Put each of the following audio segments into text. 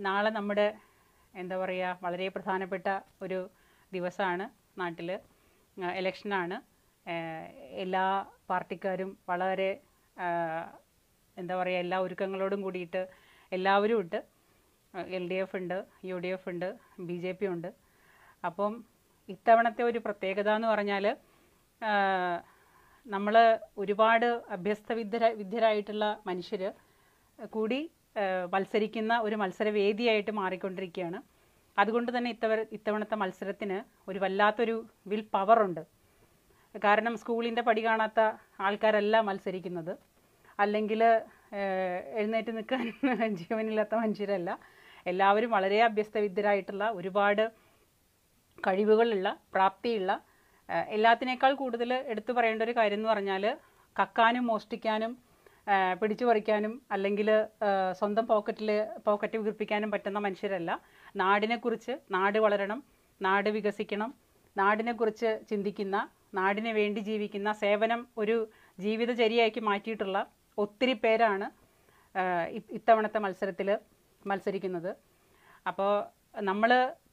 നാളെ നമ്മുടെ എന്താ പറയുക വളരെ പ്രധാനപ്പെട്ട ഒരു ദിവസമാണ് നാട്ടിൽ ഇലക്ഷനാണ് എല്ലാ പാർട്ടിക്കാരും വളരെ ആ, എന്താ പറയുക എല്ലാ ഒരുക്കങ്ങളോടും കൂടിയിട്ട് എല്ലാവരും ഉണ്ട് എൽ ഡി എഫ് ഉണ്ട് യു ഡി എഫ് ഉണ്ട് ബി ജെ പി ഉണ്ട് അപ്പം ഇത്തവണത്തെ ഒരു പ്രത്യേകത എന്ന് പറഞ്ഞാൽ നമ്മൾ ഒരുപാട് അഭ്യസ്ത വിദ്യര വിദ്യരായിട്ടുള്ള മനുഷ്യർ കൂടി ആ, മത്സരിക്കുന്ന ഒരു മത്സരവേദിയായിട്ട് മാറിക്കൊണ്ടിരിക്കുകയാണ് അതുകൊണ്ട് തന്നെ ഇത്തവ ഇത്തവണത്തെ മത്സരത്തിന് ഒരു വല്ലാത്തൊരു വിൽ പവറുണ്ട് കാരണം സ്കൂളിൻ്റെ പടി കാണാത്ത ആൾക്കാരല്ല മത്സരിക്കുന്നത് അല്ലെങ്കിൽ എഴുന്നേറ്റ് നിൽക്കാൻ ജീവനില്ലാത്ത മനുഷ്യരല്ല എല്ലാവരും വളരെ അഭ്യസ്തവിദ്യരായിട്ടുള്ള ഒരുപാട് കഴിവുകളുള്ള പ്രാപ്തിയുള്ള ആ, എല്ലാത്തിനേക്കാൾ കൂടുതൽ എടുത്തു പറയേണ്ട ഒരു കാര്യം എന്ന് പറഞ്ഞാൽ കക്കാനും മോഷ്ടിക്കാനും ആ, പിടിച്ചു പറിക്കാനും അല്ലെങ്കിൽ സ്വന്തം പോക്കറ്റിൽ പോക്കറ്റ് വീർപ്പിക്കാനും പറ്റുന്ന മനുഷ്യരല്ല നാടിനെക്കുറിച്ച് നാട് വളരണം നാട് വികസിക്കണം നാടിനെക്കുറിച്ച് ചിന്തിക്കുന്ന നാടിന് വേണ്ടി ജീവിക്കുന്ന സേവനം ഒരു ജീവിതചര്യയാക്കി മാറ്റിയിട്ടുള്ള ഒത്തിരി പേരാണ് ആ, ഇ- ഇത്തവണത്തെ മത്സരത്തിൽ മത്സരിക്കുന്നത് അപ്പോൾ നമ്മൾ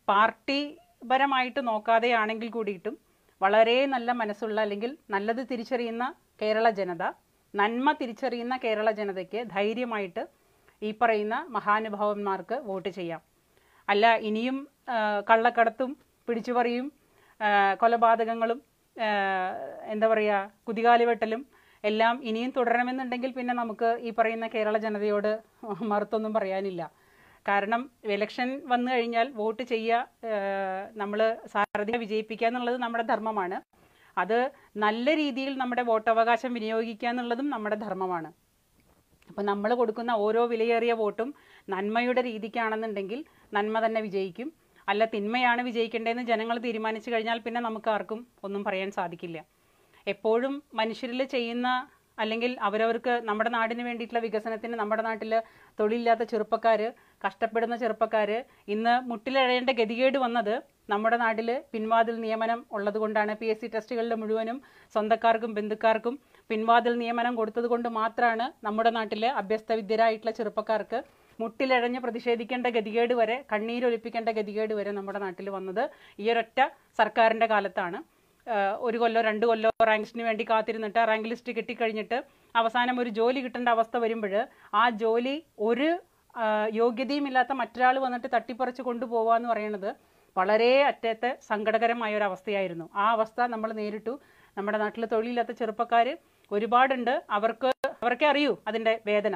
പാർട്ടിപരമായിട്ട് നോക്കാതെയാണെങ്കിൽ കൂടിയിട്ടും വളരെ നല്ല മനസ്സുള്ള അല്ലെങ്കിൽ നല്ലത് തിരിച്ചറിയുന്ന കേരള ജനത നന്മ തിരിച്ചറിയുന്ന കേരള ജനതയ്ക്ക് ധൈര്യമായിട്ട് ഈ പറയുന്ന മഹാനുഭാവന്മാർക്ക് വോട്ട് ചെയ്യാം അല്ല ഇനിയും ആ, കള്ളക്കടത്തും പിടിച്ചുപറിയും ആ, കൊലപാതകങ്ങളും ആ, എന്താ പറയുക കുതികാലുവെട്ടലും എല്ലാം ഇനിയും തുടരണമെന്നുണ്ടെങ്കിൽ പിന്നെ നമുക്ക് ഈ പറയുന്ന കേരള ജനതയോട് മറുത്തൊന്നും പറയാനില്ല കാരണം ഇലക്ഷൻ വന്നു കഴിഞ്ഞാൽ വോട്ട് ചെയ്യുക നമ്മൾ സാരഥിയെ വിജയിപ്പിക്കുക എന്നുള്ളത് നമ്മുടെ ധർമ്മമാണ് അത് നല്ല രീതിയിൽ നമ്മുടെ വോട്ടവകാശം വിനിയോഗിക്കുക എന്നുള്ളതും നമ്മുടെ ധർമ്മമാണ് അപ്പോൾ നമ്മൾ കൊടുക്കുന്ന ഓരോ വിലയേറിയ വോട്ടും നന്മയുടെ രീതിക്കാണെന്നുണ്ടെങ്കിൽ നന്മ തന്നെ വിജയിക്കും അല്ല തിന്മയാണ് വിജയിക്കേണ്ടതെന്ന് ജനങ്ങൾ തീരുമാനിച്ചു കഴിഞ്ഞാൽ പിന്നെ നമുക്ക് ആർക്കും ഒന്നും പറയാൻ സാധിക്കില്ല എപ്പോഴും മനുഷ്യരിൽ ചെയ്യുന്ന അല്ലെങ്കിൽ അവരവർക്ക് നമ്മുടെ നാടിന് വേണ്ടിയിട്ടുള്ള വികസനത്തിന് നമ്മുടെ നാട്ടിൽ തൊഴിലില്ലാത്ത ചെറുപ്പക്കാർ കഷ്ടപ്പെടുന്ന ചെറുപ്പക്കാർ ഇന്ന് മുട്ടിലഴയേണ്ട ഗതികേട് വന്നത് നമ്മുടെ നാട്ടിൽ പിൻവാതിൽ നിയമനം ഉള്ളതുകൊണ്ടാണ് പി എസ് സി ടെസ്റ്റുകളിൽ മുഴുവനും സ്വന്തക്കാർക്കും ബന്ധുക്കാർക്കും പിൻവാതിൽ നിയമനം കൊടുത്തത് കൊണ്ട് മാത്രമാണ് നമ്മുടെ നാട്ടിലെ അഭ്യസ്തവിദ്യരായിട്ടുള്ള ചെറുപ്പക്കാർക്ക് മുട്ടിലഴഞ്ഞ് പ്രതിഷേധിക്കേണ്ട ഗതികേട് വരെ കണ്ണീരൊലിപ്പിക്കേണ്ട ഗതികേട് വരെ നമ്മുടെ നാട്ടിൽ വന്നത് ഈ ഒരൊറ്റ സർക്കാരിൻ്റെ കാലത്താണ് ആഹ് ഒരു കൊല്ലോ രണ്ട് കൊല്ലോ റാങ്ക്സിന് വേണ്ടി കാത്തിരുന്നിട്ട് റാങ്ക് ലിസ്റ്റ് കിട്ടിക്കഴിഞ്ഞിട്ട് അവസാനം ഒരു ജോലി കിട്ടേണ്ട അവസ്ഥ വരുമ്പോൾ ആ ജോലി ഒരു ആഹ് യോഗ്യതയും ഇല്ലാത്ത മറ്റൊരാൾ വന്നിട്ട് തട്ടിപ്പറിച്ച് കൊണ്ടുപോവുക എന്ന് പറയുന്നത് വളരെ അറ്റത്തെ സങ്കടകരമായ ഒരു അവസ്ഥയായിരുന്നു ആ അവസ്ഥ നമ്മൾ നേരിട്ടു നമ്മുടെ നാട്ടിൽ തൊഴിലില്ലാത്ത ചെറുപ്പക്കാർ ഒരുപാടുണ്ട് അവർക്ക് അവർക്കേ അറിയൂ അതിൻ്റെ വേദന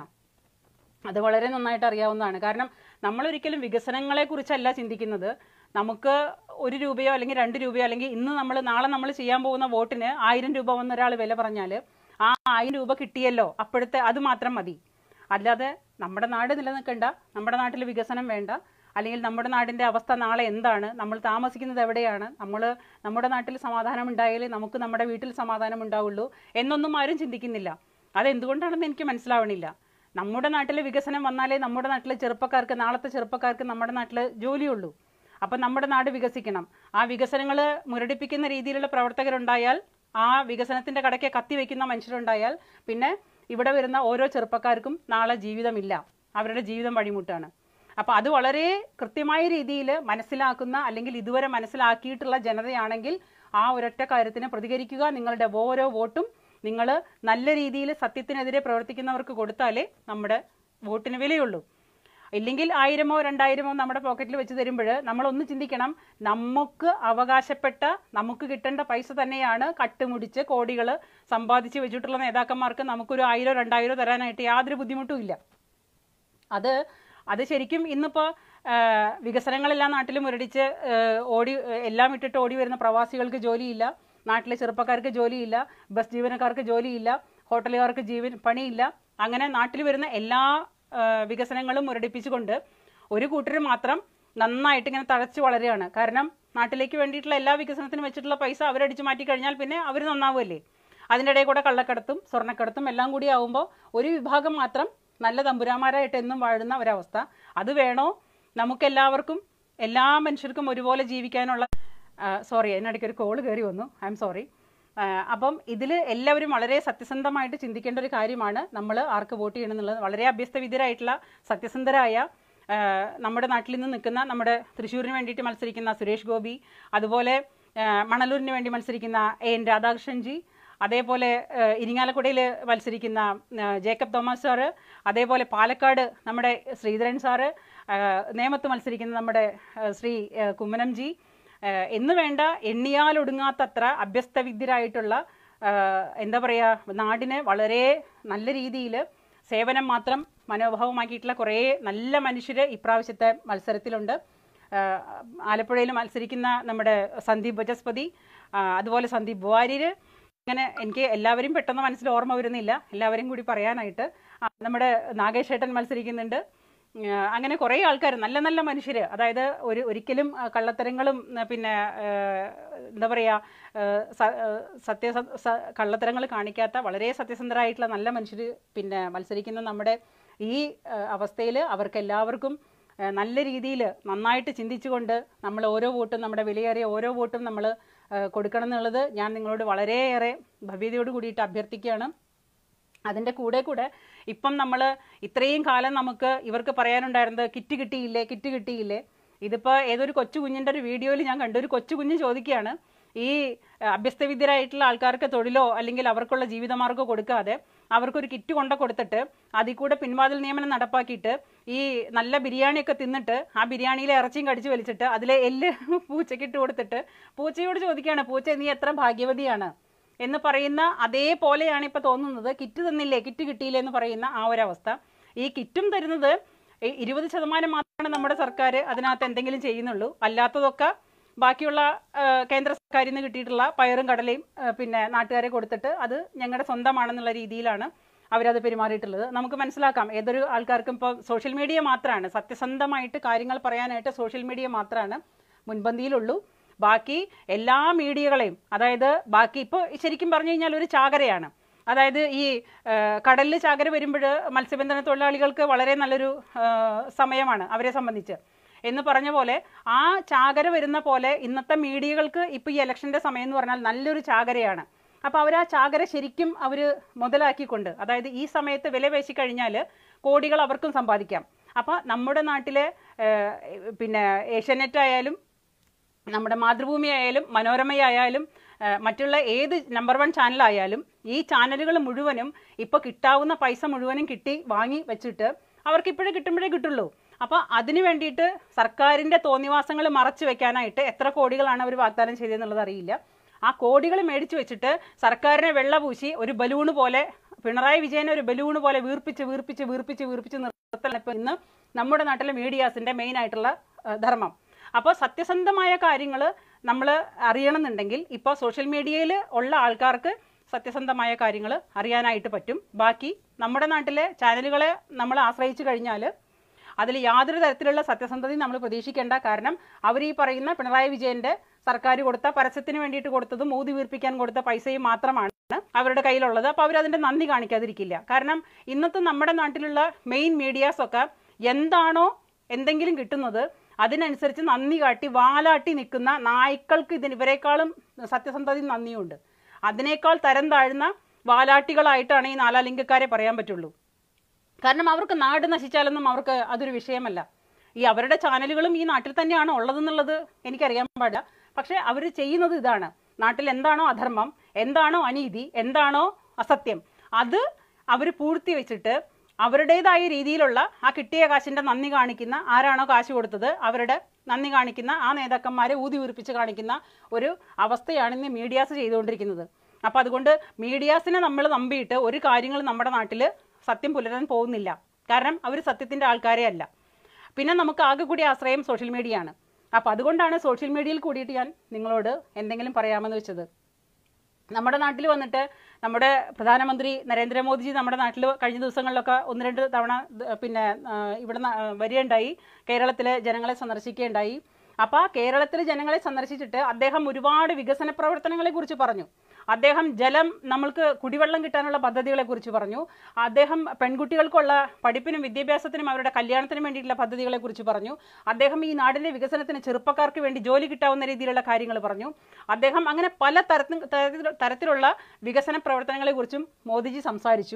അത് വളരെ നന്നായിട്ട് അറിയാവുന്നതാണ് കാരണം നമ്മൾ ഒരിക്കലും വികസനങ്ങളെ കുറിച്ചല്ല ചിന്തിക്കുന്നത് നമുക്ക് ഒരു രൂപയോ അല്ലെങ്കിൽ രണ്ട് രൂപയോ അല്ലെങ്കിൽ ഇന്ന് നമ്മൾ നാളെ നമ്മൾ ചെയ്യാൻ പോകുന്ന വോട്ടിന് ആയിരം രൂപ വന്ന ഒരാൾ വില പറഞ്ഞാൽ ആ ആയിരം രൂപ കിട്ടിയല്ലോ അപ്പോഴത്തെ അത് മാത്രം മതി അല്ലാതെ നമ്മുടെ നാട് നിലനിൽക്കണ്ട നമ്മുടെ നാട്ടിൽ വികസനം വേണ്ട അല്ലെങ്കിൽ നമ്മുടെ നാടിൻ്റെ അവസ്ഥ നാളെ എന്താണ് നമ്മൾ താമസിക്കുന്നത് എവിടെയാണ് നമ്മൾ നമ്മുടെ നാട്ടിൽ സമാധാനം ഉണ്ടായാലേ നമുക്ക് നമ്മുടെ വീട്ടിൽ സമാധാനം ഉണ്ടാവുള്ളൂ എന്നൊന്നും ആരും ചിന്തിക്കുന്നില്ല അതെന്തുകൊണ്ടാണെന്ന് എനിക്ക് മനസ്സിലാവണില്ല നമ്മുടെ നാട്ടിൽ വികസനം വന്നാലേ നമ്മുടെ നാട്ടിലെ ചെറുപ്പക്കാർക്ക് നാളത്തെ ചെറുപ്പക്കാർക്ക് നമ്മുടെ നാട്ടിൽ ജോലിയുള്ളൂ അപ്പം നമ്മുടെ നാട് വികസിക്കണം ആ വികസനങ്ങൾ മുരടിപ്പിക്കുന്ന രീതിയിലുള്ള പ്രവർത്തകരുണ്ടായാൽ ആ വികസനത്തിൻ്റെ കടയ്ക്ക് കത്തിവെക്കുന്ന മനുഷ്യരുണ്ടായാൽ പിന്നെ ഇവിടെ വരുന്ന ഓരോ ചെറുപ്പക്കാർക്കും നാളെ ജീവിതമില്ല അവരുടെ ജീവിതം വഴിമുട്ടാണ് അപ്പോൾ അത് വളരെ കൃത്യമായ രീതിയിൽ മനസ്സിലാക്കുന്ന അല്ലെങ്കിൽ ഇതുവരെ മനസ്സിലാക്കിയിട്ടുള്ള ജനതയാണെങ്കിൽ ആ ഒരൊറ്റ കാര്യത്തിന് പ്രതികരിക്കുക നിങ്ങളുടെ ഓരോ വോട്ടും നിങ്ങൾ നല്ല രീതിയിൽ സത്യത്തിനെതിരെ പ്രവർത്തിക്കുന്നവർക്ക് കൊടുത്താലേ നമ്മുടെ വോട്ടിന് വിലയുള്ളൂ ഇല്ലെങ്കിൽ ആയിരമോ രണ്ടായിരമോ നമ്മുടെ പോക്കറ്റിൽ വെച്ച് തരുമ്പോൾ നമ്മളൊന്ന് ചിന്തിക്കണം നമുക്ക് അവകാശപ്പെട്ട നമുക്ക് കിട്ടേണ്ട പൈസ തന്നെയാണ് കട്ടുമുടിച്ച് കോടികൾ സമ്പാദിച്ച് വെച്ചിട്ടുള്ള നേതാക്കന്മാർക്ക് നമുക്കൊരു ആയിരോ രണ്ടായിരോ തരാനായിട്ട് യാതൊരു ബുദ്ധിമുട്ടും ഇല്ല അത് അത് ശരിക്കും ഇന്നിപ്പോൾ വികസനങ്ങളെല്ലാം നാട്ടിൽ മുരടിച്ച് ആ, ഓടി എല്ലാം ഇട്ടിട്ട് ഓടി വരുന്ന പ്രവാസികൾക്ക് ജോലിയില്ല നാട്ടിലെ ചെറുപ്പക്കാർക്ക് ജോലിയില്ല ബസ് ജീവനക്കാർക്ക് ജോലിയില്ല ഹോട്ടലുകാർക്ക് ജീവൻ പണിയില്ല അങ്ങനെ നാട്ടിൽ വരുന്ന എല്ലാ ആ, വികസനങ്ങളും മുരടിപ്പിച്ചുകൊണ്ട് ഒരു കൂട്ടർ മാത്രം നന്നായിട്ട് ഇങ്ങനെ തഴച്ചു വളരുകയാണ് കാരണം നാട്ടിലേക്ക് വേണ്ടിയിട്ടുള്ള എല്ലാ വികസനത്തിനും വെച്ചിട്ടുള്ള പൈസ അവരടിച്ചു മാറ്റി കഴിഞ്ഞാൽ പിന്നെ അവർ നന്നാവുമല്ലേ അതിൻ്റെ ഇടയിൽ കൂടെ കള്ളക്കടത്തും സ്വർണ്ണക്കടത്തും എല്ലാം കൂടി ആവുമ്പോൾ ഒരു വിഭാഗം മാത്രം നല്ല തമ്പുരാമാരായിട്ട് എന്നും വാഴുന്ന ഒരവസ്ഥ അത് വേണോ നമുക്കെല്ലാവർക്കും എല്ലാ മനുഷ്യർക്കും ഒരുപോലെ ജീവിക്കാനുള്ള സോറി അതിനിടയ്ക്ക് ഒരു കോള് കയറി വന്നു ഐ എം സോറി അപ്പം ഇതിൽ എല്ലാവരും വളരെ സത്യസന്ധമായിട്ട് ചിന്തിക്കേണ്ട ഒരു കാര്യമാണ് നമ്മൾ ആർക്ക് വോട്ട് ചെയ്യണം എന്നുള്ളത് വളരെ അഭ്യസ്തവിദ്യരായിട്ടുള്ള സത്യസന്ധരായ ആ, നമ്മുടെ നാട്ടിൽ നിന്ന് നിൽക്കുന്ന നമ്മുടെ തൃശ്ശൂരിന് വേണ്ടിയിട്ട് മത്സരിക്കുന്ന സുരേഷ് ഗോപി അതുപോലെ ആ, മണലൂരിന് വേണ്ടി മത്സരിക്കുന്ന എ എൻ രാധാകൃഷ്ണൻജി അതേപോലെ ആ, ഇരിങ്ങാലക്കുടയിൽ മത്സരിക്കുന്ന ആ, ജേക്കബ് തോമസ് സാറ് അതേപോലെ പാലക്കാട് നമ്മുടെ ശ്രീധരൻ സാറ് ആ, നേമത്ത് മത്സരിക്കുന്ന നമ്മുടെ ആ, ശ്രീ ആ, കുമ്മനംജി ആ, എന്ന് വേണ്ട എണ്ണിയാലൊടുങ്ങാത്തത്ര അഭ്യസ്തവിദ്യരായിട്ടുള്ള ആ, എന്താ പറയുക നാടിനെ വളരെ നല്ല രീതിയിൽ സേവനം മാത്രം മനോഭാവമാക്കിയിട്ടുള്ള കുറേ നല്ല മനുഷ്യർ ഇപ്രാവശ്യത്തെ മത്സരത്തിലുണ്ട് ആ, ആലപ്പുഴയിൽ മത്സരിക്കുന്ന നമ്മുടെ സന്ദീപ് ബജസ്പതി ആ, അതുപോലെ സന്ദീപ് വാര്യർ അങ്ങനെ എനിക്ക് എല്ലാവരും പെട്ടെന്ന് മനസ്സിൽ ഓർമ്മ വരുന്നില്ല എല്ലാവരും കൂടി പറയാനായിട്ട് ആ, നമ്മുടെ നാഗേഷ് ഏട്ടൻ മത്സരിക്കുന്നുണ്ട് ആ, അങ്ങനെ കുറേ ആൾക്കാർ നല്ല നല്ല മനുഷ്യർ അതായത് ഒരു ഒരിക്കലും ആ, കള്ളത്തരങ്ങളും ആ, പിന്നെ ആ, എന്താ പറയുക സത്യ കള്ളത്തരങ്ങൾ കാണിക്കാത്ത വളരെ സത്യസന്ധരായിട്ടുള്ള നല്ല മനുഷ്യർ പിന്നെ മത്സരിക്കുന്ന നമ്മുടെ ഈ അവസ്ഥയിൽ അവർക്ക് എല്ലാവർക്കും ആ, നല്ല രീതിയിൽ നന്നായിട്ട് ചിന്തിച്ചുകൊണ്ട് നമ്മൾ ഓരോ വോട്ടും നമ്മുടെ വിലയേറിയ ഓരോ വോട്ടും നമ്മൾ കൊടുക്കണം എന്നുള്ളത് ഞാൻ നിങ്ങളോട് വളരെയേറെ ഭവ്യതയോട് കൂടിയിട്ട് അഭ്യർത്ഥിക്കുകയാണ് അതിൻ്റെ കൂടെ കൂടെ ഇപ്പം നമ്മൾ ഇത്രയും കാലം നമുക്ക് ഇവർക്ക് പറയാനുണ്ടായിരുന്നത് കിറ്റ് കിട്ടിയില്ലേ കിറ്റ് കിട്ടിയില്ലേ ഇതിപ്പോൾ ഏതൊരു കൊച്ചു കുഞ്ഞിൻ്റെ ഒരു വീഡിയോയിൽ ഞാൻ കണ്ടു ഒരു കൊച്ചു കുഞ്ഞ് ചോദിക്കുകയാണ് ഈ അഹ്, അഭ്യസ്തവിദ്യരായിട്ടുള്ള ആൾക്കാർക്ക് തൊഴിലോ അല്ലെങ്കിൽ അവർക്കുള്ള ജീവിതമാർഗ്ഗമോ കൊടുക്കാതെ അവർക്കൊരു കിറ്റ് കൊണ്ട കൊടുത്തിട്ട് അതിൽ കൂടെ പിൻവാതിൽ നിയമനം നടപ്പാക്കിയിട്ട് ഈ നല്ല ബിരിയാണിയൊക്കെ തിന്നിട്ട് ആ ബിരിയാണിയിലെ ഇറച്ചിയും കടിച്ചു വലിച്ചിട്ട് അതിലെ എല്ല് പൂച്ചയ്ക്ക് ഇട്ട് കൊടുത്തിട്ട് പൂച്ചയോട് ചോദിക്കുകയാണ് പൂച്ച നീ എത്ര ഭാഗ്യവതിയാണ് എന്ന് പറയുന്ന അതേപോലെയാണ് ഇപ്പൊ തോന്നുന്നത് കിറ്റ് തന്നില്ലേ കിറ്റ് കിട്ടിയില്ലേ എന്ന് പറയുന്ന ആ ഒരു അവസ്ഥ ഈ കിറ്റും തരുന്നത് ഈ ഇരുപത് ശതമാനം മാത്രമാണ് നമ്മുടെ സർക്കാർ അതിനകത്ത് എന്തെങ്കിലും ചെയ്യുന്നുള്ളൂ അല്ലാത്തതൊക്കെ ബാക്കിയുള്ള ആ, കേന്ദ്ര സർക്കാരിൽ നിന്ന് കിട്ടിയിട്ടുള്ള പയറും കടലയും ആ, പിന്നെ നാട്ടുകാരെ കൊടുത്തിട്ട് അത് ഞങ്ങളുടെ സ്വന്തമാണെന്നുള്ള രീതിയിലാണ് അവരത് പെരുമാറിയിട്ടുള്ളത് നമുക്ക് മനസ്സിലാക്കാം ഏതൊരു ആൾക്കാർക്കും ഇപ്പോൾ സോഷ്യൽ മീഡിയ മാത്രമാണ് സത്യസന്ധമായിട്ട് കാര്യങ്ങൾ പറയാനായിട്ട് സോഷ്യൽ മീഡിയ മാത്രമാണ് മുൻപന്തിയിലുള്ളൂ ബാക്കി എല്ലാ മീഡിയകളെയും അതായത് ബാക്കി ഇപ്പോൾ ശരിക്കും പറഞ്ഞു കഴിഞ്ഞാൽ ഒരു ചാകരയാണ് അതായത് ഈ കടലിൽ ചാകര വരുമ്പോൾ മത്സ്യബന്ധന തൊഴിലാളികൾക്ക് വളരെ നല്ലൊരു ആ, സമയമാണ് അവരെ സംബന്ധിച്ച് എന്ന് പറഞ്ഞ പോലെ ആ ചാകര വരുന്ന പോലെ ഇന്നത്തെ മീഡിയകൾക്ക് ഇപ്പോൾ ഈ ഇലക്ഷൻ്റെ സമയം എന്ന് പറഞ്ഞാൽ നല്ലൊരു ചാകരയാണ് അപ്പോൾ അവർ ആ ചാകര ശരിക്കും അവർ മുതലാക്കിക്കൊണ്ട് അതായത് ഈ സമയത്ത് വില പേശി കഴിഞ്ഞാൽ കോടികൾ അവർക്കും സമ്പാദിക്കാം അപ്പോൾ നമ്മുടെ നാട്ടിലെ ആ, പിന്നെ ഏഷ്യാനെറ്റ് ആയാലും നമ്മുടെ മാതൃഭൂമി ആയാലും മനോരമയായാലും ആ, മറ്റുള്ള ഏത് നമ്പർ വൺ ചാനലായാലും ഈ ചാനലുകൾ മുഴുവനും ഇപ്പോൾ കിട്ടാവുന്ന പൈസ മുഴുവനും കിട്ടി വാങ്ങി വെച്ചിട്ട് അവർക്ക് ഇപ്പോഴേ കിട്ടുമ്പോഴേ കിട്ടുള്ളൂ അപ്പോൾ അതിന് വേണ്ടിയിട്ട് സർക്കാരിൻ്റെ തോന്നിവാസങ്ങൾ മറച്ചു വെക്കാനായിട്ട് എത്ര കോടികളാണ് അവർ വാഗ്ദാനം ചെയ്തതെന്നുള്ളത് അറിയില്ല ആ കോടികൾ മേടിച്ചു വെച്ചിട്ട് സർക്കാരിനെ വെള്ള പൂശി ഒരു ബലൂണ് പോലെ പിണറായി വിജയനെ ഒരു ബലൂണ് പോലെ വീർപ്പിച്ച് വീർപ്പിച്ച് വീർപ്പിച്ച് വീർപ്പിച്ച് നിർത്തലാണ് ഇപ്പോൾ ഇന്ന് നമ്മുടെ നാട്ടിലെ മീഡിയാസിൻ്റെ മെയിൻ ആയിട്ടുള്ള ആ, ധർമ്മം അപ്പോൾ സത്യസന്ധമായ കാര്യങ്ങൾ നമ്മൾ അറിയണമെന്നുണ്ടെങ്കിൽ ഇപ്പോൾ സോഷ്യൽ മീഡിയയിൽ ഉള്ള ആൾക്കാർക്ക് സത്യസന്ധമായ കാര്യങ്ങൾ അറിയാനായിട്ട് പറ്റും ബാക്കി നമ്മുടെ നാട്ടിലെ ചാനലുകളെ നമ്മൾ ആശ്രയിച്ചു കഴിഞ്ഞാൽ അതിൽ യാതൊരു തരത്തിലുള്ള സത്യസന്ധതയും നമ്മൾ പ്രതീക്ഷിക്കേണ്ട കാരണം അവർ ഈ പറയുന്ന പിണറായി വിജയന്റെ സർക്കാർ കൊടുത്ത പരസ്യത്തിന് വേണ്ടിയിട്ട് കൊടുത്തതും ഊതി വീർപ്പിക്കാൻ കൊടുത്ത പൈസയും മാത്രമാണ് അവരുടെ കയ്യിലുള്ളത് അപ്പോൾ അവരതിന്റെ നന്ദി കാണിക്കാതിരിക്കില്ല കാരണം ഇന്നത്തെ നമ്മുടെ നാട്ടിലുള്ള മെയിൻ മീഡിയാസ് ഒക്കെ എന്താണോ എന്തെങ്കിലും കിട്ടുന്നത് അതിനനുസരിച്ച് നന്ദി കാട്ടി വാലാട്ടി നിൽക്കുന്ന നായ്ക്കൾക്ക് ഇതിന് ഇവരെക്കാളും സത്യസന്ധതയും നന്ദിയുണ്ട് അതിനേക്കാൾ തരം താഴ്ന്ന വാലാട്ടികളായിട്ടാണ് ഈ നാലാലിംഗക്കാരെ പറയാൻ പറ്റുള്ളൂ കാരണം അവർക്ക് നാട് നശിച്ചാലൊന്നും അവർക്ക് അതൊരു വിഷയമല്ല ഈ അവരുടെ ചാനലുകളും ഈ നാട്ടിൽ തന്നെയാണ് ഉള്ളതെന്നുള്ളത് എനിക്കറിയാൻ പാടില്ല പക്ഷേ അവർ ചെയ്യുന്നത് ഇതാണ് നാട്ടിൽ എന്താണോ അധർമ്മം എന്താണോ അനീതി എന്താണോ അസത്യം അത് അവർ പൂഴ്ത്തി വെച്ചിട്ട് അവരുടേതായ രീതിയിലുള്ള ആ കിട്ടിയ കാശിന്റെ നന്ദി കാണിക്കുന്ന ആരാണോ കാശ് കൊടുത്തത് അവരുടെ നന്ദി കാണിക്കുന്ന ആ നേതാക്കന്മാരെ ഊതി ഉറപ്പിച്ച് കാണിക്കുന്ന ഒരു അവസ്ഥയാണ് ഇന്ന് മീഡിയാസ് ചെയ്തുകൊണ്ടിരിക്കുന്നത് അപ്പോൾ അതുകൊണ്ട് മീഡിയാസിനെ നമ്മൾ നമ്പിയിട്ട് ഒരു കാര്യങ്ങളും നമ്മുടെ നാട്ടിൽ സത്യം പുലരാൻ പോകുന്നില്ല കാരണം അവർ സത്യത്തിൻ്റെ ആൾക്കാരെ അല്ല പിന്നെ നമുക്ക് ആകെ കൂടി ആശ്രയം സോഷ്യൽ മീഡിയ ആണ് അപ്പോൾ അതുകൊണ്ടാണ് സോഷ്യൽ മീഡിയയിൽ കൂടിയിട്ട് ഞാൻ നിങ്ങളോട് എന്തെങ്കിലും പറയാമെന്ന് വെച്ചത് നമ്മുടെ നാട്ടിൽ വന്നിട്ട് നമ്മുടെ പ്രധാനമന്ത്രി നരേന്ദ്രമോദിജി നമ്മുടെ നാട്ടിൽ കഴിഞ്ഞ ദിവസങ്ങളിലൊക്കെ ഒന്ന് രണ്ട് തവണ ദ- പിന്നെ ആ, ഇവിടെ ന- ആ, വരികയുണ്ടായി കേരളത്തിലെ ജനങ്ങളെ സന്ദർശിക്കുകയുണ്ടായി അപ്പോൾ ആ കേരളത്തിലെ ജനങ്ങളെ സന്ദർശിച്ചിട്ട് അദ്ദേഹം ഒരുപാട് വികസന പ്രവർത്തനങ്ങളെ കുറിച്ച് പറഞ്ഞു അദ്ദേഹം ജലം നമ്മൾക്ക് കുടിവെള്ളം കിട്ടാനുള്ള പദ്ധതികളെ കുറിച്ച് പറഞ്ഞു അദ്ദേഹം പെൺകുട്ടികൾക്കുള്ള പഠിപ്പിനും വിദ്യാഭ്യാസത്തിനും അവരുടെ കല്യാണത്തിനും വേണ്ടിയിട്ടുള്ള പദ്ധതികളെ കുറിച്ച് പറഞ്ഞു അദ്ദേഹം ഈ നാടിന്റെ വികസനത്തിന് ചെറുപ്പക്കാർക്ക് വേണ്ടി ജോലി കിട്ടാവുന്ന രീതിയിലുള്ള കാര്യങ്ങൾ പറഞ്ഞു അദ്ദേഹം അങ്ങനെ പല തരത്തിൽ തരത്തിൽ- തരത്തിലുള്ള വികസന പ്രവർത്തനങ്ങളെ കുറിച്ചും മോദിജി സംസാരിച്ചു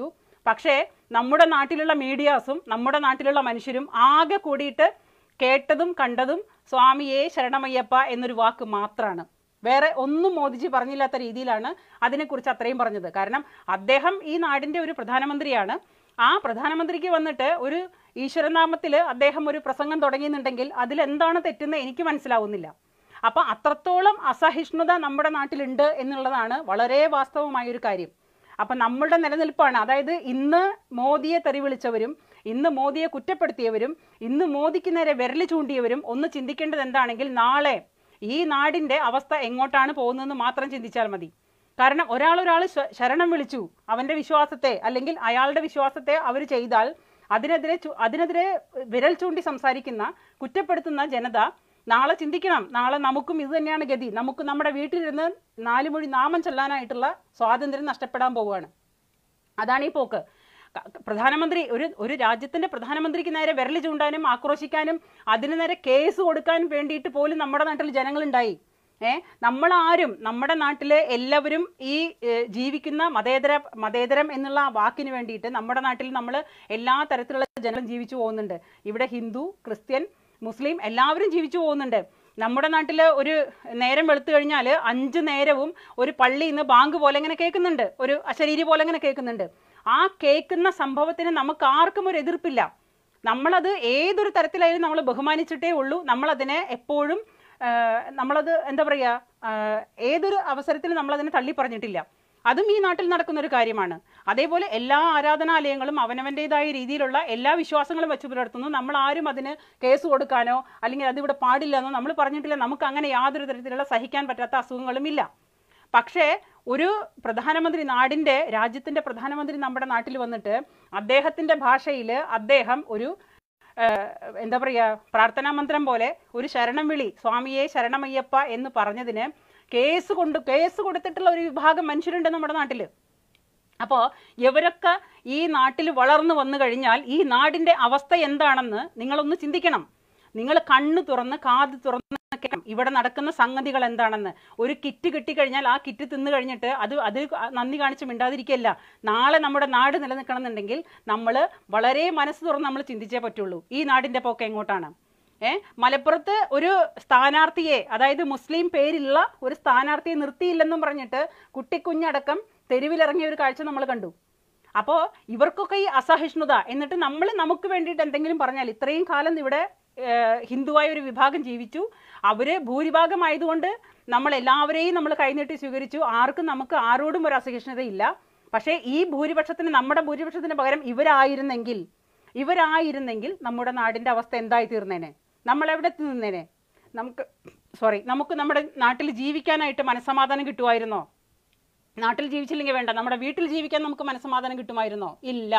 പക്ഷേ നമ്മുടെ നാട്ടിലുള്ള മീഡിയാസും നമ്മുടെ നാട്ടിലുള്ള മനുഷ്യരും ആകെ കൂടിയിട്ട് കേട്ടതും കണ്ടതും സ്വാമിയെ ശരണമയ്യപ്പ എന്നൊരു വാക്ക് മാത്രമാണ് വേറെ ഒന്നും മോദിജി പറഞ്ഞില്ലാത്ത രീതിയിലാണ് അതിനെക്കുറിച്ച് അത്രയും പറഞ്ഞത് കാരണം അദ്ദേഹം ഈ നാടിന്റെ ഒരു പ്രധാനമന്ത്രിയാണ് ആ പ്രധാനമന്ത്രിക്ക് വന്നിട്ട് ഒരു ഈശ്വരനാമത്തിൽ അദ്ദേഹം ഒരു പ്രസംഗം തുടങ്ങിയെന്നുണ്ടെങ്കിൽ അതിലെന്താണ് തെറ്റെന്ന് എനിക്ക് മനസ്സിലാവുന്നില്ല അപ്പൊ അത്രത്തോളം അസഹിഷ്ണുത നമ്മുടെ നാട്ടിലുണ്ട് എന്നുള്ളതാണ് വളരെ വാസ്തവമായ ഒരു കാര്യം അപ്പൊ നമ്മളുടെ നിലനിൽപ്പാണ് അതായത് ഇന്ന് മോദിയെ തെറി വിളിച്ചവരും ഇന്ന് മോദിയെ കുറ്റപ്പെടുത്തിയവരും ഇന്ന് മോദിക്ക് നേരെ വിരൽ ചൂണ്ടിയവരും ഒന്ന് ചിന്തിക്കേണ്ടത് എന്താണെങ്കിൽ നാളെ ഈ നാടിന്റെ അവസ്ഥ എങ്ങോട്ടാണ് പോകുന്നതെന്ന് മാത്രം ചിന്തിച്ചാൽ മതി കാരണം ഒരാൾ ഒരാൾ ശരണം വിളിച്ചു അവന്റെ വിശ്വാസത്തെ അല്ലെങ്കിൽ അയാളുടെ വിശ്വാസത്തെ അവർ ചെയ്താൽ അതിനെതിരെ ചു- അതിനെതിരെ വിരൽ ചൂണ്ടി സംസാരിക്കുന്ന കുറ്റപ്പെടുത്തുന്ന ജനത നാളെ ചിന്തിക്കണം നാളെ നമുക്കും ഇത് തന്നെയാണ് ഗതി നമുക്ക് നമ്മുടെ വീട്ടിലിരുന്ന് നാല് മൊഴി നാമം ചൊല്ലാനായിട്ടുള്ള സ്വാതന്ത്ര്യം നഷ്ടപ്പെടാൻ പോവുകയാണ് അതാണ് ഈ പോക്ക് ക- പ്രധാനമന്ത്രി ഒരു ഒരു രാജ്യത്തിന്റെ പ്രധാനമന്ത്രിക്ക് നേരെ വിരൽ ചൂണ്ടാനും ആക്രോശിക്കാനും അതിന് നേരെ കേസ് കൊടുക്കാനും വേണ്ടിയിട്ട് പോലും നമ്മുടെ നാട്ടിൽ ജനങ്ങളുണ്ടായി ഏ നമ്മളാരും നമ്മുടെ നാട്ടിലെ എല്ലാവരും ഈ ഏ, ജീവിക്കുന്ന മതേതര മതേതരം എന്നുള്ള ആ വാക്കിന് വേണ്ടിയിട്ട് നമ്മുടെ നാട്ടിൽ നമ്മൾ എല്ലാ തരത്തിലുള്ള ജനങ്ങളും ജീവിച്ചു പോകുന്നുണ്ട് ഇവിടെ ഹിന്ദു ക്രിസ്ത്യൻ മുസ്ലിം എല്ലാവരും ജീവിച്ചു പോകുന്നുണ്ട് നമ്മുടെ നാട്ടിൽ ഒരു നേരം വെളുത്തു കഴിഞ്ഞാൽ അഞ്ച് നേരവും ഒരു പള്ളിയിൽ നിന്ന് ബാങ്ക് പോലെ ഇങ്ങനെ കേൾക്കുന്നുണ്ട് ഒരു അശരീരി പോലെ ഇങ്ങനെ കേൾക്കുന്നുണ്ട് ആ കേൾക്കുന്ന സംഭവത്തിന് നമുക്ക് ആർക്കും ഒരു എതിർപ്പില്ല നമ്മളത് ഏതൊരു തരത്തിലായാലും നമ്മൾ ബഹുമാനിച്ചിട്ടേ ഉള്ളൂ നമ്മളതിനെ എപ്പോഴും ആ, നമ്മളത് എന്താ പറയുക ആ, ഏതൊരു അവസരത്തിലും നമ്മളതിനെ തള്ളി പറഞ്ഞിട്ടില്ല അതും ഈ നാട്ടിൽ നടക്കുന്ന ഒരു കാര്യമാണ് അതേപോലെ എല്ലാ ആരാധനാലയങ്ങളും അവനവൻ്റെതായ രീതിയിലുള്ള എല്ലാ വിശ്വാസങ്ങളും വെച്ച് പുലർത്തുന്നു നമ്മൾ ആരും അതിന് കേസ് കൊടുക്കാനോ അല്ലെങ്കിൽ അതിവിടെ പാടില്ല എന്നോ നമ്മൾ പറഞ്ഞിട്ടില്ല നമുക്ക് അങ്ങനെ യാതൊരു തരത്തിലുള്ള സഹിക്കാൻ പറ്റാത്ത അസുഖങ്ങളും ഇല്ല പക്ഷേ ഒരു പ്രധാനമന്ത്രി നാടിന്റെ രാജ്യത്തിന്റെ പ്രധാനമന്ത്രി നമ്മുടെ നാട്ടിൽ വന്നിട്ട് അദ്ദേഹത്തിന്റെ ഭാഷയിൽ അദ്ദേഹം ഒരു ഏഹ്, എന്താ പറയുക പ്രാർത്ഥനാ മന്ത്രം പോലെ ഒരു ശരണം വിളി സ്വാമിയെ ശരണമയ്യപ്പ എന്ന് പറഞ്ഞതിന് കേസ് കൊണ്ട് കേസ് കൊടുത്തിട്ടുള്ള ഒരു വിഭാഗം മനുഷ്യരുണ്ട് നമ്മുടെ നാട്ടിൽ അപ്പോൾ ഇവരൊക്കെ ഈ നാട്ടിൽ വളർന്നു വന്നു കഴിഞ്ഞാൽ ഈ നാടിന്റെ അവസ്ഥ എന്താണെന്ന് നിങ്ങളൊന്ന് ചിന്തിക്കണം നിങ്ങൾ കണ്ണ് തുറന്ന് കാത് തുറന്ന് കേൾക്കണം ഇവിടെ നടക്കുന്ന സംഗതികൾ എന്താണെന്ന് ഒരു കിറ്റ് കിട്ടിക്കഴിഞ്ഞാൽ ആ കിറ്റ് തിന്നു കഴിഞ്ഞിട്ട് അത് അത് നന്ദി കാണിച്ച് മിണ്ടാതിരിക്കുകയല്ല നാളെ നമ്മുടെ നാട് നിലനിൽക്കണമെന്നുണ്ടെങ്കിൽ നമ്മൾ വളരെ മനസ്സ് തുറന്ന് നമ്മൾ ചിന്തിച്ചേ പറ്റുള്ളൂ ഈ നാടിന്റെ പോക്ക് എങ്ങോട്ടാണ് ഏ മലപ്പുറത്ത് ഒരു സ്ഥാനാർത്ഥിയെ അതായത് മുസ്ലിം പേരുള്ള ഒരു സ്ഥാനാർത്ഥിയെ നിർത്തിയില്ലെന്നും പറഞ്ഞിട്ട് കുട്ടിക്കുഞ്ഞടക്കം തെരുവിലിറങ്ങിയ ഒരു കാഴ്ച നമ്മൾ കണ്ടു അപ്പോൾ ഇവർക്കൊക്കെ ഈ അസഹിഷ്ണുത എന്നിട്ട് നമ്മൾ നമുക്ക് വേണ്ടിയിട്ട് എന്തെങ്കിലും പറഞ്ഞാൽ ഇത്രയും കാലം ഇവിടെ ഏഹ്, ഹിന്ദുവായ ഒരു വിഭാഗം ജീവിച്ചു അവര് ഭൂരിഭാഗമായതുകൊണ്ട് നമ്മൾ എല്ലാവരെയും നമ്മൾ കൈനീട്ടി സ്വീകരിച്ചു ആർക്കും നമുക്ക് ആരോടും ഒരു അസഹിഷ്ണുതയില്ല പക്ഷേ ഈ ഭൂരിപക്ഷത്തിന് നമ്മുടെ ഭൂരിപക്ഷത്തിന് പകരം ഇവരായിരുന്നെങ്കിൽ ഇവരായിരുന്നെങ്കിൽ നമ്മുടെ നാടിന്റെ അവസ്ഥ എന്തായി തീർന്നേനെ നമ്മൾ എവിടെ എത്തി നിന്നേനെ നമുക്ക് സോറി നമുക്ക് നമ്മുടെ നാട്ടിൽ ജീവിക്കാനായിട്ട് മനസ്സമാധാനം കിട്ടുമായിരുന്നോ നാട്ടിൽ ജീവിച്ചില്ലെങ്കിൽ വേണ്ട നമ്മുടെ വീട്ടിൽ ജീവിക്കാൻ നമുക്ക് മനസ്സമാധാനം കിട്ടുമായിരുന്നോ ഇല്ല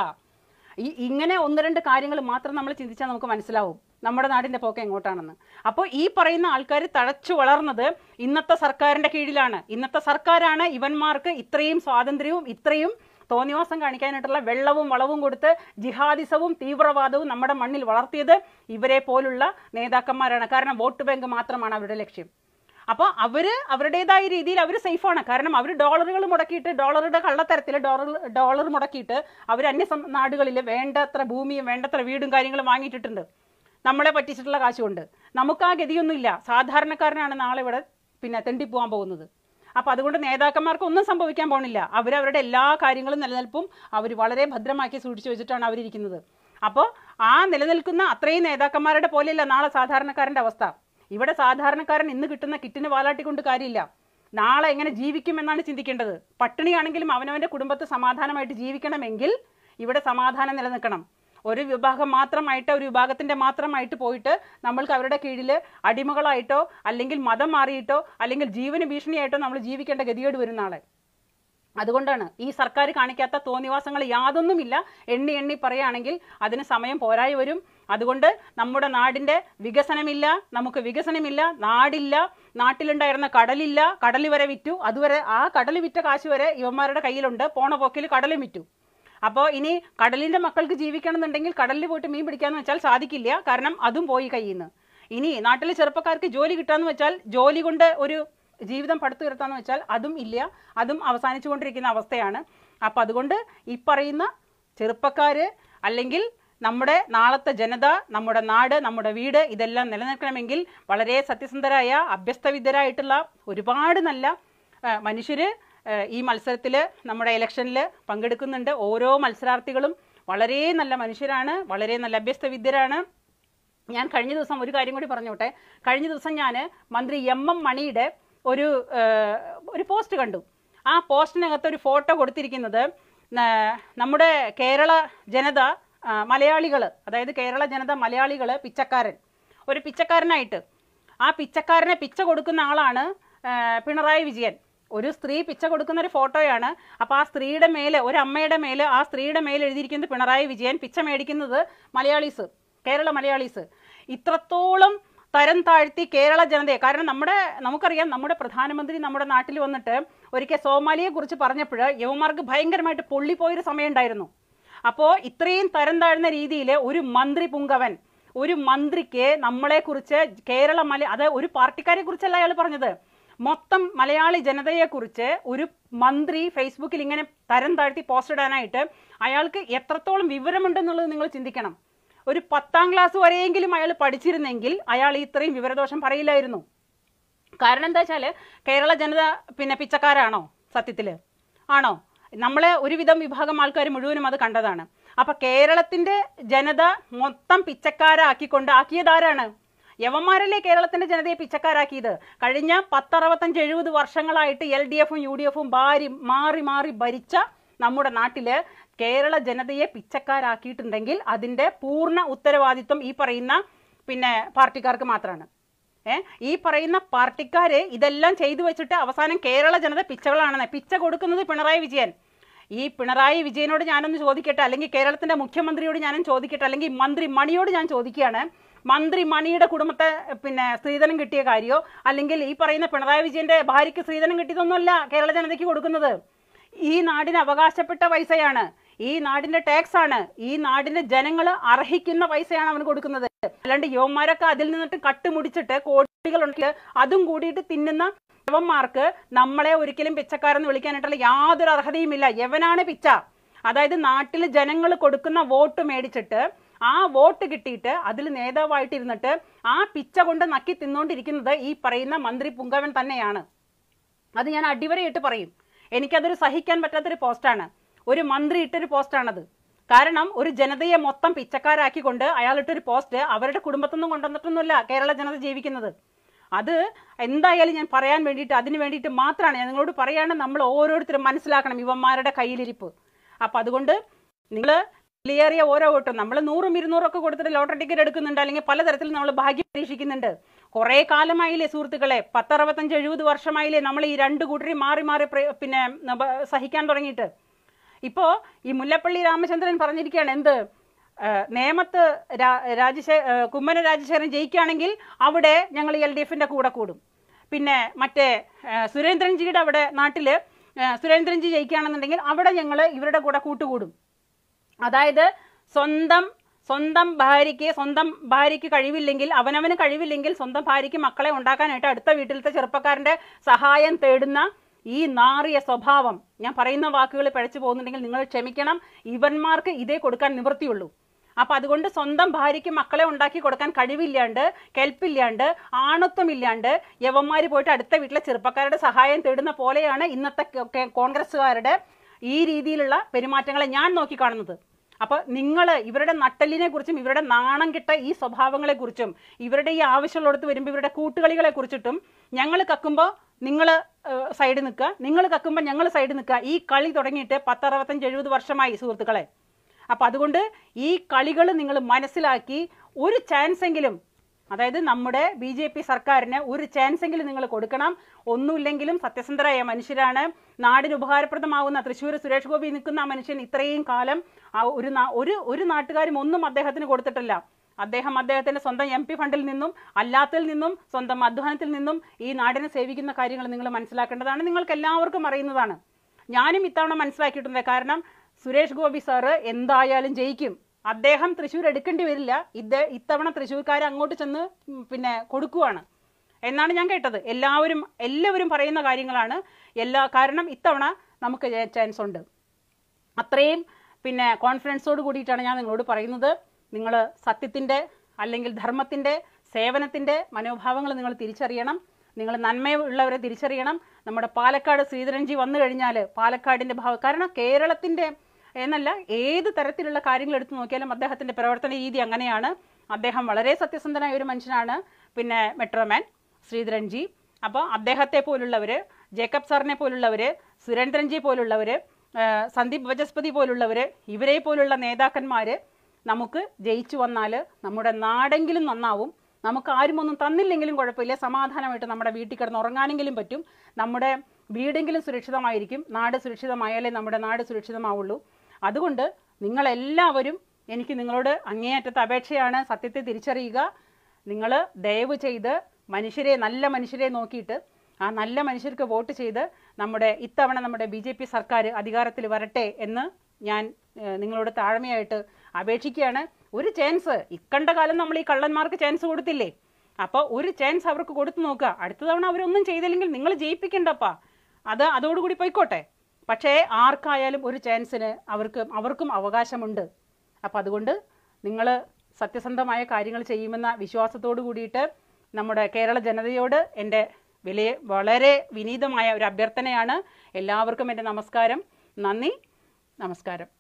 ഈ ഇങ്ങനെ ഒന്ന് രണ്ട് കാര്യങ്ങൾ മാത്രം നമ്മൾ ചിന്തിച്ചാൽ നമുക്ക് മനസ്സിലാവും നമ്മുടെ നാടിന്റെ പോക്ക് എങ്ങോട്ടാണെന്ന് അപ്പോൾ ഈ പറയുന്ന ആൾക്കാർ തഴച്ചു വളർന്നത് ഇന്നത്തെ സർക്കാരിന്റെ കീഴിലാണ് ഇന്നത്തെ സർക്കാരാണ് ഇവന്മാർക്ക് ഇത്രയും സ്വാതന്ത്ര്യവും ഇത്രയും തോന്നിവാസം കാണിക്കാനായിട്ടുള്ള വെള്ളവും വളവും കൊടുത്ത് ജിഹാദിസവും തീവ്രവാദവും നമ്മുടെ മണ്ണിൽ വളർത്തിയത് ഇവരെ പോലുള്ള നേതാക്കന്മാരാണ് കാരണം വോട്ട് ബാങ്ക് മാത്രമാണ് അവരുടെ ലക്ഷ്യം അപ്പോൾ അവര് അവരുടേതായ രീതിയിൽ അവർ സേഫാണ് കാരണം അവർ ഡോളറുകൾ മുടക്കിയിട്ട് ഡോളറുടെ കള്ളത്തരത്തിൽ ഡോളർ ഡോളർ മുടക്കിയിട്ട് അവർ അന്യ സം- നാടുകളിൽ വേണ്ടത്ര ഭൂമിയും വേണ്ടത്ര വീടും കാര്യങ്ങളും വാങ്ങിയിട്ടിട്ടുണ്ട് നമ്മളെ പറ്റിച്ചിട്ടുള്ള കാശുകൊണ്ട് നമുക്ക് ആ ഗതിയൊന്നുമില്ല സാധാരണക്കാരനാണ് നാളെ ഇവിടെ പിന്നെ തെണ്ടിപ്പോവാൻ പോകുന്നത് അപ്പോൾ അതുകൊണ്ട് നേതാക്കന്മാർക്ക് ഒന്നും സംഭവിക്കാൻ പോണില്ല അവരവരുടെ എല്ലാ കാര്യങ്ങളും നിലനിൽപ്പും അവർ വളരെ ഭദ്രമാക്കി സൂക്ഷിച്ചു വെച്ചിട്ടാണ് അവരിയ്ക്കുന്നത് അപ്പോൾ ആ നിലനിൽക്കുന്ന അത്രയും നേതാക്കന്മാരുടെ പോലെയല്ല നാളെ സാധാരണക്കാരൻ്റെ അവസ്ഥ ഇവിടെ സാധാരണക്കാരൻ ഇന്ന് കിട്ടുന്ന കിറ്റിന് വാലാട്ടിക്കൊണ്ട് കാര്യമില്ല നാളെ എങ്ങനെ ജീവിക്കുമെന്നാണ് ചിന്തിക്കേണ്ടത് പട്ടിണിയാണെങ്കിലും അവനവന്റെ കുടുംബത്ത് സമാധാനമായിട്ട് ജീവിക്കണമെങ്കിൽ ഇവിടെ സമാധാനം നിലനിൽക്കണം ഒരു വിഭാഗം മാത്രമായിട്ട് ഒരു വിഭാഗത്തിന്റെ മാത്രമായിട്ട് പോയിട്ട് നമ്മൾക്ക് അവരുടെ കീഴിൽ അടിമകളായിട്ടോ അല്ലെങ്കിൽ മതം മാറിയിട്ടോ അല്ലെങ്കിൽ ജീവന് ഭീഷണിയായിട്ടോ നമ്മൾ ജീവിക്കേണ്ട ഗതികേട് വരും നാളെ അതുകൊണ്ടാണ് ഈ സർക്കാർ കാണിക്കാത്ത തോന്നിവാസങ്ങൾ യാതൊന്നുമില്ല എണ്ണി എണ്ണി പറയുകയാണെങ്കിൽ അതിന് സമയം പോരായി വരും അതുകൊണ്ട് നമ്മുടെ നാടിന്റെ വികസനമില്ല നമുക്ക് വികസനമില്ല നാടില്ല നാട്ടിലുണ്ടായിരുന്ന കടലില്ല കടൽ വരെ വിറ്റു അതുവരെ ആ കടൽ വിറ്റ കാശ് വരെ ഇവന്മാരുടെ കയ്യിലുണ്ട് പോണ പോക്കിൽ കടലും വിറ്റു അപ്പോൾ ഇനി കടലിന്റെ മക്കൾക്ക് ജീവിക്കണം എന്നുണ്ടെങ്കിൽ കടലിൽ പോയിട്ട് മീൻ പിടിക്കാന്ന് വെച്ചാൽ സാധിക്കില്ല കാരണം അതും പോയി കയ്യിൽ നിന്ന് ഇനി നാട്ടിലെ ചെറുപ്പക്കാർക്ക് ജോലി കിട്ടാന്ന് വെച്ചാൽ ജോലി കൊണ്ട് ഒരു ജീവിതം പടുത്തുയർത്താന്ന് വെച്ചാൽ അതും ഇല്ല അതും അവസാനിച്ചുകൊണ്ടിരിക്കുന്ന അവസ്ഥയാണ് അപ്പം അതുകൊണ്ട് ഈ പറയുന്ന ചെറുപ്പക്കാര് അല്ലെങ്കിൽ നമ്മുടെ നാളത്തെ ജനത നമ്മുടെ നാട് നമ്മുടെ വീട് ഇതെല്ലാം നിലനിൽക്കണമെങ്കിൽ വളരെ സത്യസന്ധരായ അഭ്യസ്തവിദ്യരായിട്ടുള്ള ഒരുപാട് നല്ല ആ, മനുഷ്യര് ആ, ഈ മത്സരത്തിൽ നമ്മുടെ ഇലക്ഷനിൽ പങ്കെടുക്കുന്നുണ്ട് ഓരോ മത്സരാർത്ഥികളും വളരെ നല്ല മനുഷ്യരാണ് വളരെ നല്ല അഭ്യസ്തവിദ്യരാണ് ഞാൻ കഴിഞ്ഞ ദിവസം ഒരു കാര്യം കൂടി പറഞ്ഞോട്ടെ കഴിഞ്ഞ ദിവസം ഞാൻ മന്ത്രി എം എം മണിയുടെ ഒരു ആ, ഒരു പോസ്റ്റ് കണ്ടു ആ പോസ്റ്റിനകത്ത് ഒരു ഫോട്ടോ കൊടുത്തിരിക്കുന്നത് ന- നമ്മുടെ കേരള ജനത മലയാളികൾ അതായത് കേരള ജനത മലയാളികൾ പിച്ചക്കാരൻ ഒരു പിച്ചക്കാരനായിട്ട് ആ പിച്ചക്കാരനെ പിച്ച കൊടുക്കുന്ന ആളാണ് ആ, പിണറായി വിജയൻ ഒരു സ്ത്രീ പിച്ച കൊടുക്കുന്ന ഒരു ഫോട്ടോയാണ് അപ്പോൾ ആ സ്ത്രീയുടെ മേലെ ഒരു അമ്മയുടെ മേലെ ആ സ്ത്രീയുടെ മേലെ എഴുതിയിരിക്കുന്നത് പിണറായി വിജയൻ പിച്ച മേടിക്കുന്നത് മലയാളീസ് കേരള മലയാളീസ് ഇത്രത്തോളം തരം താഴ്ത്തി കേരള ജനതയെ കാരണം നമ്മുടെ നമുക്കറിയാം നമ്മുടെ പ്രധാനമന്ത്രി നമ്മുടെ നാട്ടിൽ വന്നിട്ട് ഒരിക്കൽ സോമാലിയെ കുറിച്ച് പറഞ്ഞപ്പോൾ യുവമാർക്ക് ഭയങ്കരമായിട്ട് പൊള്ളിപ്പോയൊരു സമയം ഉണ്ടായിരുന്നു അപ്പോൾ ഇത്രയും തരം താഴ്ന്ന രീതിയിൽ ഒരു മന്ത്രി പുങ്കവൻ ഒരു മന്ത്രിക്ക് നമ്മളെക്കുറിച്ച് കേരള മല അത് ഒരു പാർട്ടിക്കാരെ കുറിച്ചല്ല അയാൾ പറഞ്ഞത് മൊത്തം മലയാളി ജനതയെക്കുറിച്ച് ഒരു മന്ത്രി ഫേസ്ബുക്കിൽ ഇങ്ങനെ തരം താഴ്ത്തി പോസ്റ്റ് ഇടാനായിട്ട് അയാൾക്ക് എത്രത്തോളം വിവരമുണ്ടെന്നുള്ളത് നിങ്ങൾ ചിന്തിക്കണം ഒരു പത്താം ക്ലാസ് വരെയെങ്കിലും അയാൾ പഠിച്ചിരുന്നെങ്കിൽ അയാൾ ഇത്രയും വിവരദോഷം പറയില്ലായിരുന്നു കാരണം എന്താ വെച്ചാൽ കേരള ജനത പിന്നെ പിച്ചക്കാരാണോ സത്യത്തിൽ ആണോ നമ്മളെ ഒരുവിധം വിഭാഗം ആൾക്കാർ മുഴുവനും അത് കണ്ടതാണ് അപ്പൊ കേരളത്തിന്റെ ജനത മൊത്തം പിച്ചക്കാരാക്കിക്കൊണ്ട് ആക്കിയതാരാണ് യവന്മാരല്ലേ കേരളത്തിന്റെ ജനതയെ പിച്ചക്കാരാക്കിയത് കഴിഞ്ഞ പത്തറുപത്തഞ്ച് എഴുപത് വർഷങ്ങളായിട്ട് എൽ ഡി എഫും യു ഡി എഫും ഭാരി മാറി മാറി ഭരിച്ച നമ്മുടെ നാട്ടില് കേരള ജനതയെ പിച്ചക്കാരാക്കിയിട്ടുണ്ടെങ്കിൽ അതിന്റെ പൂർണ്ണ ഉത്തരവാദിത്വം ഈ പറയുന്ന പിന്നെ പാർട്ടിക്കാർക്ക് മാത്രമാണ് ഏ ഈ പറയുന്ന പാർട്ടിക്കാര് ഇതെല്ലാം ചെയ്തു വെച്ചിട്ട് അവസാനം കേരള ജനത പിച്ചകളാണെന്ന് പിച്ച കൊടുക്കുന്നത് പിണറായി വിജയൻ ഈ പിണറായി വിജയനോട് ഞാനൊന്ന് ചോദിക്കട്ടെ അല്ലെങ്കിൽ കേരളത്തിന്റെ മുഖ്യമന്ത്രിയോട് ഞാനും ചോദിക്കട്ടെ അല്ലെങ്കിൽ മന്ത്രി മണിയോട് ഞാൻ ചോദിക്കുകയാണ് മന്ത്രി മണിയുടെ കുടുംബത്തെ പിന്നെ സ്ത്രീധനം കിട്ടിയ കാര്യമോ അല്ലെങ്കിൽ ഈ പറയുന്ന പിണറായി വിജയന്റെ ഭാര്യയ്ക്ക് സ്ത്രീധനം കിട്ടിയതൊന്നുമല്ല കേരള ജനതയ്ക്ക് കൊടുക്കുന്നത് ഈ നാടിന് അവകാശപ്പെട്ട പൈസയാണ് ഈ നാടിന്റെ ടാക്സ് ആണ് ഈ നാടിന്റെ ജനങ്ങൾ അർഹിക്കുന്ന പൈസയാണ് അവന് കൊടുക്കുന്നത് അല്ലാണ്ട് യുവന്മാരൊക്കെ അതിൽ നിന്നിട്ട് കട്ടുമുടിച്ചിട്ട് കോടികൾ ഉണ്ടെങ്കിൽ അതും കൂടിയിട്ട് തിന്നുന്ന യവന്മാർക്ക് നമ്മളെ ഒരിക്കലും പിച്ചക്കാരെന്ന് വിളിക്കാനായിട്ടുള്ള യാതൊരു അർഹതയുമില്ല യവനാണ് പിച്ച അതായത് നാട്ടിൽ ജനങ്ങൾ കൊടുക്കുന്ന വോട്ട് മേടിച്ചിട്ട് ആ വോട്ട് കിട്ടിയിട്ട് അതിൽ നേതാവായിട്ട് ഇരുന്നിട്ട് ആ പിച്ച കൊണ്ട് നക്കി തിന്നുകൊണ്ടിരിക്കുന്നത് ഈ പറയുന്ന മന്ത്രി പുങ്കവൻ തന്നെയാണ് അത് ഞാൻ അടിവരയിട്ട് പറയും എനിക്കതൊരു സഹിക്കാൻ പറ്റാത്തൊരു പോസ്റ്റാണ് ഒരു മന്ത്രി ഇട്ടൊരു പോസ്റ്റാണത് കാരണം ഒരു ജനതയെ മൊത്തം പിച്ചക്കാരാക്കിക്കൊണ്ട് അയാൾ ഇട്ടൊരു പോസ്റ്റ് അവരുടെ കുടുംബത്തൊന്നും കൊണ്ടുവന്നിട്ടൊന്നുമല്ല കേരള ജനത ജീവിക്കുന്നത് അത് എന്തായാലും ഞാൻ പറയാൻ വേണ്ടിയിട്ട് അതിന് വേണ്ടിയിട്ട് മാത്രമാണ് ഞാൻ നിങ്ങളോട് പറയാണ് നമ്മൾ ഓരോരുത്തരും മനസ്സിലാക്കണം ഇവന്മാരുടെ കയ്യിലിരിപ്പ് അപ്പം അതുകൊണ്ട് നിങ്ങൾ വിലയേറിയ ഓരോ വോട്ടും നമ്മൾ നൂറും ഇരുന്നൂറും ഒക്കെ കൊടുത്തിട്ട് ലോട്ടറി ടിക്കറ്റ് എടുക്കുന്നുണ്ട് അല്ലെങ്കിൽ പലതരത്തിൽ നമ്മൾ ഭാഗ്യം പരീക്ഷിക്കുന്നുണ്ട് കുറേ കാലമായില്ലേ സുഹൃത്തുക്കളെ പത്തറുപത്തഞ്ച് എഴുപത് വർഷമായില്ലേ നമ്മൾ ഈ രണ്ട് കൂട്ടരെയും മാറി മാറി പ്ര- പിന്നെ നബ- സഹിക്കാൻ തുടങ്ങിയിട്ട് ഇപ്പോ ഈ മുല്ലപ്പള്ളി രാമചന്ദ്രൻ പറഞ്ഞിരിക്കുകയാണ് എന്ത് ആ, നേമത്ത് രാ- രാജശേ ആ, കുമ്മന രാജശേഖരൻ ജയിക്കുകയാണെങ്കിൽ അവിടെ ഞങ്ങൾ എൽ ഡി എഫിന്റെ കൂടെ കൂടും പിന്നെ മറ്റേ ആ, സുരേന്ദ്രൻജിയുടെ അവിടെ നാട്ടില് ആ, സുരേന്ദ്രൻജി ജയിക്കുകയാണെന്നുണ്ടെങ്കിൽ അവിടെ ഞങ്ങൾ ഇവരുടെ കൂടെ കൂട്ടുകൂടും അതായത് സ്വന്തം സ്വന്തം ഭാര്യയ്ക്ക് സ്വന്തം ഭാര്യയ്ക്ക് കഴിവില്ലെങ്കിൽ അവനവന് കഴിവില്ലെങ്കിൽ സ്വന്തം ഭാര്യയ്ക്ക് മക്കളെ ഉണ്ടാക്കാനായിട്ട് അടുത്ത വീട്ടിലത്തെ ചെറുപ്പക്കാരന്റെ സഹായം തേടുന്ന ഈ നാറിയ സ്വഭാവം ഞാൻ പറയുന്ന വാക്കുകൾ പഴച്ചു പോകുന്നുണ്ടെങ്കിൽ നിങ്ങൾ ക്ഷമിക്കണം ഇവന്മാർക്ക് ഇതേ കൊടുക്കാൻ നിവൃത്തിയുള്ളൂ അപ്പൊ അതുകൊണ്ട് സ്വന്തം ഭാര്യയ്ക്ക് മക്കളെ ഉണ്ടാക്കി കൊടുക്കാൻ കഴിവില്ലാണ്ട് കെൽപ്പില്ലാണ്ട് ആണത്വമില്ലാണ്ട് യവന്മാര് പോയിട്ട് അടുത്ത വീട്ടിലെ ചെറുപ്പക്കാരുടെ സഹായം തേടുന്ന പോലെയാണ് ഇന്നത്തെ കെ- കെ- കോൺഗ്രസ്സുകാരുടെ ഈ രീതിയിലുള്ള പെരുമാറ്റങ്ങളെ ഞാൻ നോക്കിക്കാണുന്നത് അപ്പൊ നിങ്ങൾ ഇവരുടെ നട്ടലിനെ കുറിച്ചും ഇവരുടെ നാണം കിട്ട ഈ സ്വഭാവങ്ങളെ കുറിച്ചും ഇവരുടെ ഈ ആവശ്യമുള്ളിടത്ത് വരുമ്പോൾ ഇവരുടെ കൂട്ടുകളികളെ കുറിച്ചിട്ടും ഞങ്ങൾ കക്കുമ്പോൾ നിങ്ങൾ സൈഡ് നിൽക്കുക നിങ്ങൾ കക്കുമ്പോൾ ഞങ്ങൾ സൈഡ് നിൽക്കുക ഈ കളി തുടങ്ങിയിട്ട് പത്തറുപത്തഞ്ച് എഴുപത് വർഷമായി സുഹൃത്തുക്കളെ അപ്പൊ അതുകൊണ്ട് ഈ കളികൾ നിങ്ങൾ മനസ്സിലാക്കി ഒരു ചാൻസ് എങ്കിലും അതായത് നമ്മുടെ ബി ജെ പി സർക്കാരിന് ഒരു ചാൻസ് എങ്കിലും നിങ്ങൾ കൊടുക്കണം ഒന്നുമില്ലെങ്കിലും സത്യസന്ധരായ മനുഷ്യരാണ് നാടിന് ഉപകാരപ്രദമാവുന്ന തൃശ്ശൂർ സുരേഷ് ഗോപി നിൽക്കുന്ന ആ മനുഷ്യൻ ഇത്രയും കാലം ആ ഒരു നാ- ഒരു ഒരു നാട്ടുകാരും ഒന്നും അദ്ദേഹത്തിന് കൊടുത്തിട്ടില്ല അദ്ദേഹം അദ്ദേഹത്തിന്റെ സ്വന്തം എം പി ഫണ്ടിൽ നിന്നും അല്ലാത്തതിൽ നിന്നും സ്വന്തം അധ്വാനത്തിൽ നിന്നും ഈ നാടിനെ സേവിക്കുന്ന കാര്യങ്ങൾ നിങ്ങൾ മനസ്സിലാക്കേണ്ടതാണ് നിങ്ങൾക്ക് എല്ലാവർക്കും അറിയുന്നതാണ് ഞാനും ഇത്തവണ മനസ്സിലാക്കിയിട്ടുണ്ട് കാരണം സുരേഷ് ഗോപി സാറ് എന്തായാലും ജയിക്കും അദ്ദേഹം തൃശ്ശൂർ എടുക്കേണ്ടി വരില്ല ഇത് ഇത്തവണ തൃശ്ശൂർക്കാർ അങ്ങോട്ട് ചെന്ന് ഉം, പിന്നെ കൊടുക്കുവാണ് എന്നാണ് ഞാൻ കേട്ടത് എല്ലാവരും എല്ലാവരും പറയുന്ന കാര്യങ്ങളാണ് എല്ലാ കാരണം ഇത്തവണ നമുക്ക് ചാൻസ് ഉണ്ട് അത്രയും പിന്നെ കോൺഫിഡൻസോട് കൂടിയിട്ടാണ് ഞാൻ നിങ്ങളോട് പറയുന്നത് നിങ്ങൾ സത്യത്തിൻ്റെ അല്ലെങ്കിൽ ധർമ്മത്തിൻ്റെ സേവനത്തിൻ്റെ മനോഭാവങ്ങൾ നിങ്ങൾ തിരിച്ചറിയണം നിങ്ങൾ നന്മയുള്ളവരെ തിരിച്ചറിയണം നമ്മുടെ പാലക്കാട് ശ്രീധരൻജി വന്നു കഴിഞ്ഞാൽ പാലക്കാടിൻ്റെ ഭാവ കാരണം കേരളത്തിൻ്റെ എന്നല്ല ഏത് തരത്തിലുള്ള കാര്യങ്ങൾ എടുത്തു നോക്കിയാലും അദ്ദേഹത്തിൻ്റെ പ്രവർത്തന രീതി അങ്ങനെയാണ് അദ്ദേഹം വളരെ സത്യസന്ധനായ ഒരു മനുഷ്യനാണ് പിന്നെ മെട്രോമാൻ ശ്രീധരൻജി അപ്പോൾ അദ്ദേഹത്തെ പോലുള്ളവർ ജേക്കബ് സാറിനെ പോലുള്ളവർ സുരേന്ദ്രൻജി പോലുള്ളവർ സന്ദീപ് വചസ്പതി പോലുള്ളവർ ഇവരെ പോലുള്ള നേതാക്കന്മാർ നമുക്ക് ജയിച്ചു വന്നാൽ നമ്മുടെ നാടെങ്കിലും നന്നാവും നമുക്ക് ആരും ഒന്നും തന്നില്ലെങ്കിലും കുഴപ്പമില്ല സമാധാനമായിട്ട് നമ്മുടെ വീട്ടിൽ കിടന്ന് ഉറങ്ങാനെങ്കിലും പറ്റും നമ്മുടെ വീടെങ്കിലും സുരക്ഷിതമായിരിക്കും നാട് സുരക്ഷിതമായാലേ നമ്മുടെ നാട് സുരക്ഷിതമാവുള്ളൂ അതുകൊണ്ട് നിങ്ങളെല്ലാവരും എനിക്ക് നിങ്ങളോട് അങ്ങേയറ്റത്തെ അപേക്ഷയാണ് സത്യത്തെ തിരിച്ചറിയുക നിങ്ങൾ ദയവ് ചെയ്ത് മനുഷ്യരെ നല്ല മനുഷ്യരെ നോക്കിയിട്ട് ആ നല്ല മനുഷ്യർക്ക് വോട്ട് ചെയ്ത് നമ്മുടെ ഇത്തവണ നമ്മുടെ ബി ജെ പി സർക്കാർ അധികാരത്തിൽ വരട്ടെ എന്ന് ഞാൻ ഏഹ്, നിങ്ങളോട് താഴ്മയായിട്ട് അപേക്ഷിക്കുകയാണ് ഒരു ചാൻസ് ഇക്കണ്ട കാലം നമ്മൾ ഈ കള്ളന്മാർക്ക് ചാൻസ് കൊടുത്തില്ലേ അപ്പോൾ ഒരു ചാൻസ് അവർക്ക് കൊടുത്തു നോക്കുക അടുത്ത തവണ അവരൊന്നും ചെയ്തില്ലെങ്കിൽ നിങ്ങൾ ജയിപ്പിക്കണ്ടപ്പാ അത് അതോടുകൂടി പോയിക്കോട്ടെ പക്ഷേ ആർക്കായാലും ഒരു ചാൻസിന് അവർക്ക് അവർക്കും അവകാശമുണ്ട് അപ്പം അതുകൊണ്ട് നിങ്ങൾ സത്യസന്ധമായ കാര്യങ്ങൾ ചെയ്യുമെന്ന വിശ്വാസത്തോടു കൂടിയിട്ട് നമ്മുടെ കേരള ജനതയോട് എൻ്റെ വലിയ വളരെ വിനീതമായ ഒരു അഭ്യർത്ഥനയാണ് എല്ലാവർക്കും എൻ്റെ നമസ്കാരം നന്ദി നമസ്കാരം